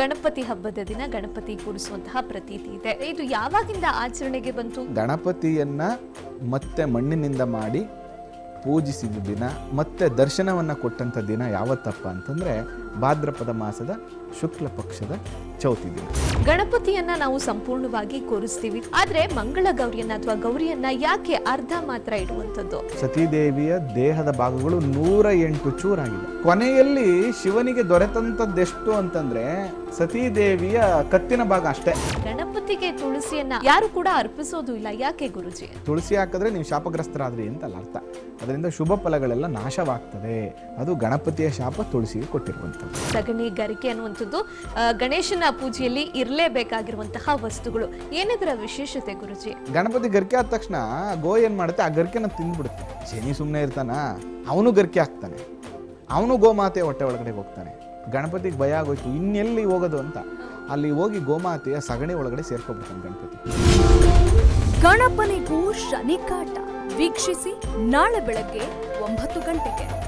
ಗಣಪತಿ ಹಬ್ಬದ ದಿನ ಗಣಪತಿ ಕೂರಿಸುವಂತಹ ಪ್ರತೀತಿ ಇದೆ ಇದು ಯಾವಾಗಿಂದ ಆಚರಣೆಗೆ ಬಂತು ಗಣಪತಿಯನ್ನ ಮತ್ತೆ ಮಣ್ಣಿನಿಂದ ಮಾಡಿ ಪೂಜಿಸಿದ ದಿನ ಮತ್ತೆ ದರ್ಶನವನ್ನು ಕೊಟ್ಟಂಥ ದಿನ ಯಾವತ್ತಪ್ಪ ಅಂತಂದರೆ ಭಾದ್ರಪದ ಮಾಸದ ಶುಕ್ಲ ಪಕ್ಷದ ಚೌತಿ ದಿನ ಗಣಪತಿಯನ್ನ ನಾವು ಸಂಪೂರ್ಣವಾಗಿ ಕೂರಿಸ್ತೀವಿ ಆದ್ರೆ ಮಂಗಳ ಗೌರಿಯನ್ನ ಅಥವಾ ಗೌರಿಯನ್ನ ಯಾಕೆ ಅರ್ಧ ಮಾತ್ರ ಇಡುವಂಥದ್ದು ಸತೀದೇವಿಯ ದೇಹದ ಭಾಗಗಳು ನೂರ ಎಂಟು ಚೂರಾಗಿದೆ ಕೊನೆಯಲ್ಲಿ ಶಿವನಿಗೆ ದೊರೆತಂಥದ್ದೆಷ್ಟು ಅಂತಂದ್ರೆ ಸತೀದೇವಿಯ ಕತ್ತಿನ ಭಾಗ ಅಷ್ಟೇ ಗಣಪತಿಗೆ ತುಳಸಿಯನ್ನ ಯಾರು ಕೂಡ ಅರ್ಪಿಸೋದು ಇಲ್ಲ ಯಾಕೆ ಗುರುಜಿ ತುಳಸಿ ಹಾಕಿದ್ರೆ ನೀವು ಶಾಪಗ್ರಸ್ತರಾದ್ರಿ ಅಂತ ಅಲ್ಲ ಅರ್ಥ ಅದರಿಂದ ಶುಭ ಫಲಗಳೆಲ್ಲ ನಾಶವಾಗ್ತದೆ ಅದು ಗಣಪತಿಯ ಶಾಪ ತುಳಸಿಗೆ ಕೊಟ್ಟಿರುವಂಥದ್ದು ಸಗಣಿ ಗರಿಕೆ ಅನ್ನುವಂಥದ್ದು ಆ, ಗಣೇಶನ ಪೂಜೆಯಲ್ಲಿ ಇರಲೇಬೇಕಾಗಿರುವಂತಹ ವಸ್ತುಗಳು ಏನಿದರ ವಿಶೇಷತೆ ಗುರುಜಿ ಗಣಪತಿ ಗರ್ಕೆ ಆದ ತಕ್ಷಣ ಗೋ ಏನು ಮಾಡುತ್ತೆ ಆ ಗರ್ಕೆನ ತಿಂದ್ಬಿಡುತ್ತೆ ಶನಿ ಸುಮ್ಮನೆ ಇರ್ತಾನ ಅವನು ಗರ್ಕೆ ಹಾಕ್ತಾನೆ ಅವನು ಗೋಮಾತೆ ಹೊಟ್ಟೆ ಒಳಗಡೆ ಹೋಗ್ತಾನೆ ಗಣಪತಿಗೆ ಭಯ ಆಗೋಯ್ತು ಇನ್ನೆಲ್ಲಿ ಹೋಗೋದು ಅಂತ ಅಲ್ಲಿ ಹೋಗಿ ಗೋಮಾತೆಯ ಸಗಣಿ ಒಳಗಡೆ ಸೇರ್ಕೊಬಿಡ್ತಾನೆ ಗಣಪತಿ ಗಣಪನಿಗೂ ಶನಿ ಕಾಟ ವೀಕ್ಷಿಸಿ ನಾಳೆ ಬೆಳಗ್ಗೆ ಒಂಬತ್ತು ಗಂಟೆಗೆ